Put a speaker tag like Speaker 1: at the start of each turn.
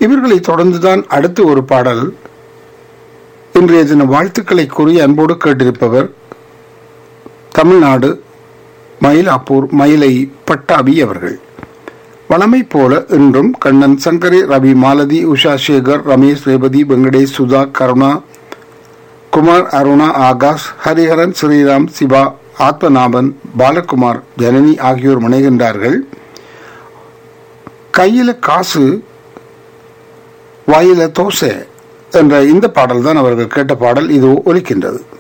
Speaker 1: இவர்களை தொடர்ந்துதான் அடுத்து ஒரு பாடல் இன்றைய தின வாழ்த்துக்களை கூறி அன்போடு கேட்டிருப்பவர் தமிழ்நாடு மயிலாப்பூர் மயிலை பட்டாபி அவர்கள் வளமை போல இன்றும் கண்ணன் சங்கரி ரவி மாலதி உஷா சேகர் ரமேஷ் ரேவதி வெங்கடேஷ் சுதா கருணா குமார் அருணா ஆகாஷ் ஹரிஹரன் ஸ்ரீராம் சிவா ஆத்மநாபன் பாலகுமார் ஜனனி ஆகியோர் முனைகின்றார்கள் கையில காசு வாயில தோசை என்ற இந்த பாடல் தான் அவர்கள் கேட்ட பாடல் இது ஒலிக்கின்றது